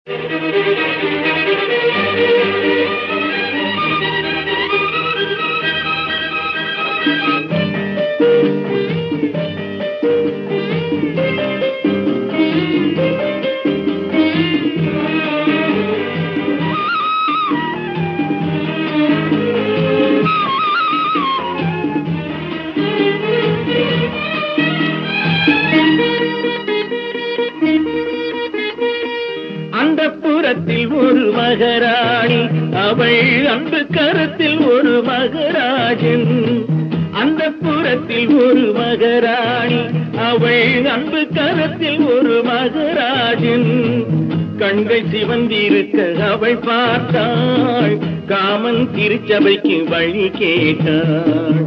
அந்த புறத்தில் ஒரு மகராணி அவள் அன்பு கரத்தில் ஒரு மகராஜன் அந்த புறத்தில் ஒரு மகராணி அவள் அன்பு கரத்தில் ஒரு மகராஜன் கண்கள் சிவந்திருக்க அவள் பார்த்தாள் காமன் திருச்சபைக்கு வழி கேட்டாள்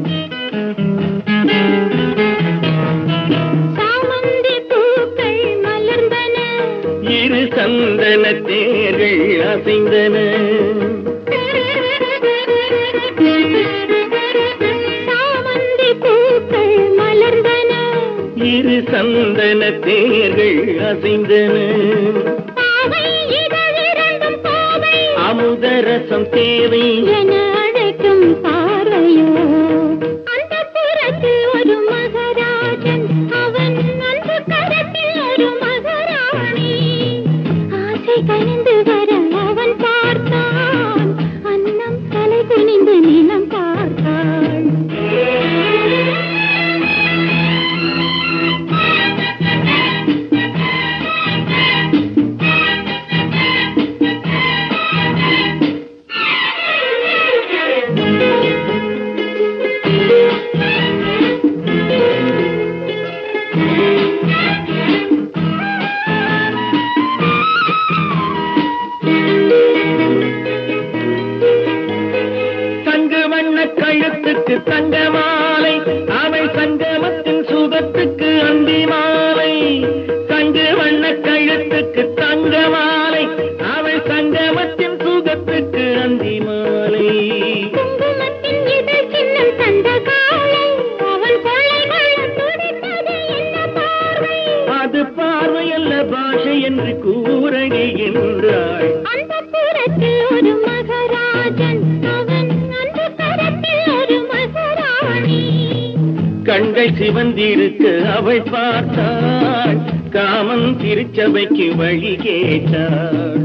சாமந்தி பூக்கள் மலர்ந்தன இரு சந்தன தேர்கள் அசைந்தன சாமந்தி பூக்கள் மலர்ந்தன இரு சந்தன தேர்கள் அசைந்தன பாவை இதழிரண்டும் பாவை அமுதரசம் தேவை என அழைக்கும் பார்வையோ அந்த புறத்தில் ஒரு மகராஜன் அவன் அன்பு கரத்தில் ஒரு மகராணி ஆசை கனிந்து வர அவன் பார்த்தான் அன்னம் தலை குனிந்து நிலம் பார்த்தாள் தங்கு வண்ண கழுத்துக்கு தங்க மாலை அவை சங்கமத்தின் சுகத்துக்கு அந்தி மாலை தங்கு வண்ண கழுத்துக்கு தங்க மாலை அவை சங்கமத்தின் சுகத்துக்கு அந்தி மாலை குங்குமத்தின் இதழ் சின்னம் தந்த காலை அவன் கொள்ளை கொள்ள துடித்தது என்ன பார்வை அது பார்வையல்ல பாஷை என்று கூறடி என்றாள் அந்த புறத்தில் ஒரு மகராஜன் அவன் அந்த கரத்தில் ஒரு மகராணி கண்கள் சிவந்திருக்க அவள் பார்த்தாள் காமன் திருச்சபைக்கு வழி கேட்டாள்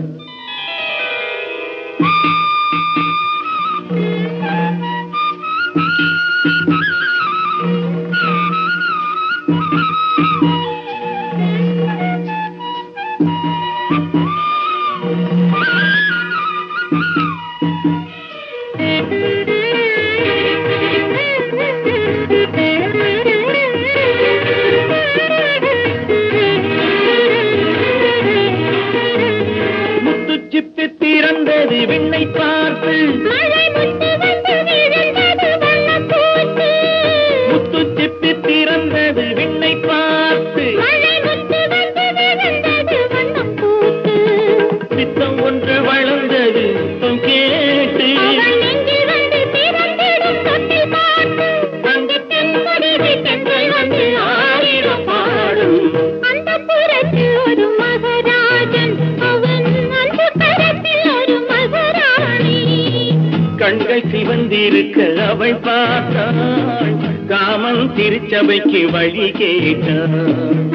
முத்துச்சிப்பி திறந்தது விண்ணை பார்த்து மழை முத்து வந்து விழுந்தது வண்ணப்பூத்து. முத்துச்சிப்பி திறந்தது விண்ணை பார்த்து மழை முத்து வந்து விழுந்தது வண்ணப்பூத்து. சித்தம் ஒன்று வளர்ந்தது சுத்தம் கேட்டு அவள் நெஞ்சில் வந்து பிறந்திடும் தொட்டில் பாட்டு. வங்கித் தென்முடிவு தென்றல் வந்து ஆயிரம் பாடும். அந்த புறத்தில் ஒரு மகராஜன் அவன் அந்த கரத்தில் ஒரு மகராணி கண்கள் சிவந்திருக்க அவள் பார்த்தாள் காமன் திருச்சபைக்கு வழி கேட்டாள்